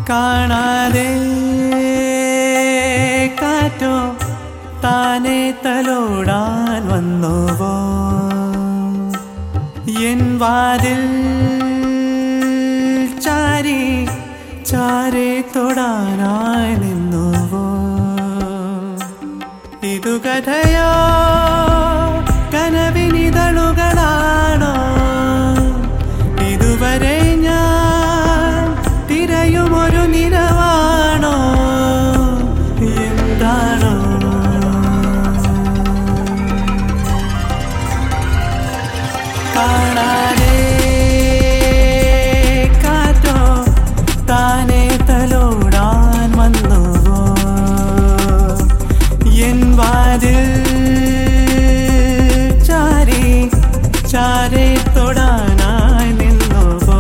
കാണാതെ കാറ്റോ താനെ തലോടാൻ വന്നുവോ എൻ വാതിൽ ചാരി ചാരെ തൊടാനായി നിന്നുവോ ഇതു കഥയോ കനവിനിതളുകളാണോ ഇതുവരെ ഞാൻ തിരയുമൊരു നിലവാണോ എന്താണോ കാണാതെ കാറ്റോ താനെ തലോടാൻ വന്നുവോ എൻ വാതിൽ ചാരി ചാരെ തൊടാനായി നിന്നുവോ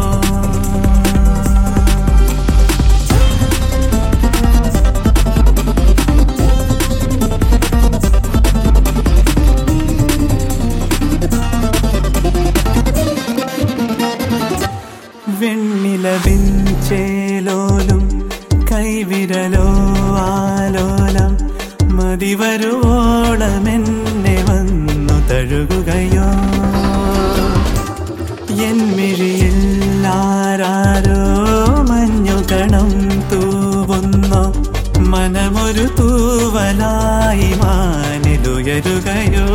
വെണ്ണിലവിൻ ചേലോലും കൈവിരലോ ആലോലം മതിവരുവോളം എന്നെ വന്നു തഴുകുകയോ എൻ മിഴിയിൽ ആരാരോ മഞ്ഞുകണം തൂവുന്നു മനമൊരു തൂവലായി മാനിലുയരുകയോ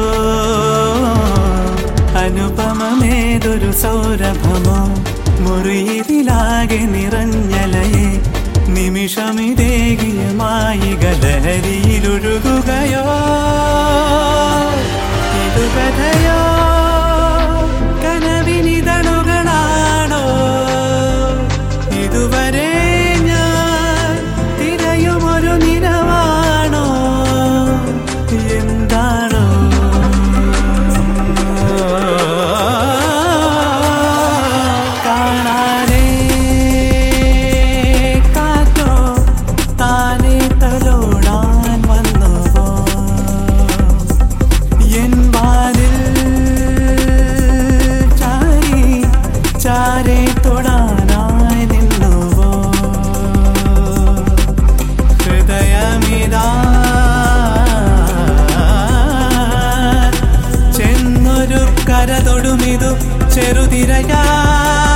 അനുപമമേതൊരു സൗരഭമോ മുറിയിലാകെ നിറഞ്ഞലയെ നിമിഷമിതേകിയമായി ഗലഹരിയിലൊഴുകുകയോ ഇതു കഥയോ കനവിനിതളുകളാണോ ഇതുവരെ ഞാൻ തിരയുമൊരു നിലവാണോ എന്താണോ കാണാതെ കാറ്റോ താനെ തലോടാൻ വന്നുവോ എൻ വാതിൽ ചാരി ചാരെ തൊടാനായി നിന്നുവോ ഹൃദയമിതാ ചെന്നൊരു കര തൊടുമിതു ചെറുതിരയാ